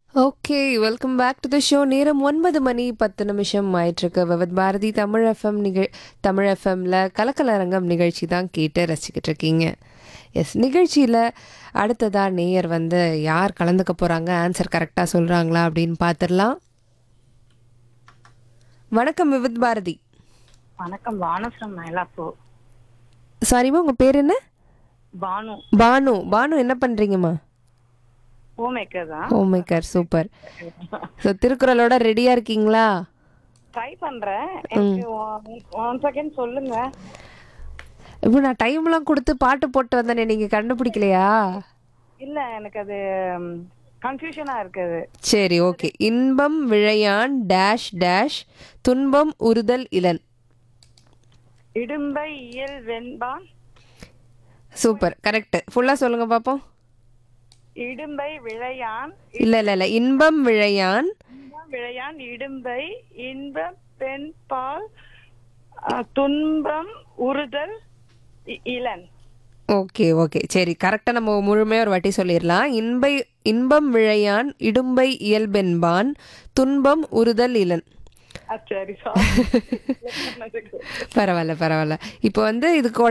okay welcome back to the show நேரம் ஒன்பது மணி பத்து நிமிஷம் ஆயிட்டிருக்கு விவத் பாரதி தமிழ் எஃப்எம் நிகழ் தமிழ் எஃப்எம்ல கலக்கலரங்கம் நிகழ்ச்சி தான் கேட்டு ரசிக்கிட்டு இருக்கீங்க எஸ் நிகழ்ச்சியில் அடுத்ததா நேயர் வந்து யார் கலந்துக்க போகிறாங்க ஆன்சர் கரெக்டாக சொல்கிறாங்களா அப்படின்னு பார்த்துடலாம் வணக்கம் விவித் பாரதி வணக்கம் பானு ஃப்ரம் மயிலாப்பூர் சாரிம்மா உங்கள் பேர் என்ன பானு பானு பானு என்ன பண்ணுறீங்கம்மா ஹோம் மேக்கர் தான் ஹோம் மேக்கர் சூப்பர் ஸோ திருக்குறளோட ரெடியாக இருக்கீங்களா ட்ரை பண்றேன் எனக்கு ஒன் செகண்ட் சொல்லுங்க இப்போ நான் டைம்லாம் கொடுத்து பாட்டு போட்டு வந்தேனே நீங்கள் கண்டுபிடிக்கலையா இல்ல எனக்கு அது கன்ஃபியூஷனா இருக்குது சரி ஓகே இன்பம் விழையான் டேஷ் டேஷ் துன்பம் உறுதல் இளன் இடும்பை இயல் வெண்பான் சூப்பர் கரெக்ட் ஃபுல்லாக சொல்லுங்க பார்ப்போம் இடும்பை விளையான் இல்லை இல்லை இல்லை இன்பம் விழையான் இன்பம் விளையான் இடும்பை இன்பம் பெண் பால் அஹ், துன்பம் உறுதல் இ- இளன் ஓகே ஓகே சரி கரெக்டாக நம்ம முழுமையாக ஒரு வாட்டி சொல்லிடலாம் இன்பை இன்பம் விழையான் இடும்பை இயல்பென்பான் துன்பம் உறுதல் இளன் அஹ், சரி சாரி பரவாயில்ல பரவாயில்ல இப்போ வந்து இதுக்கு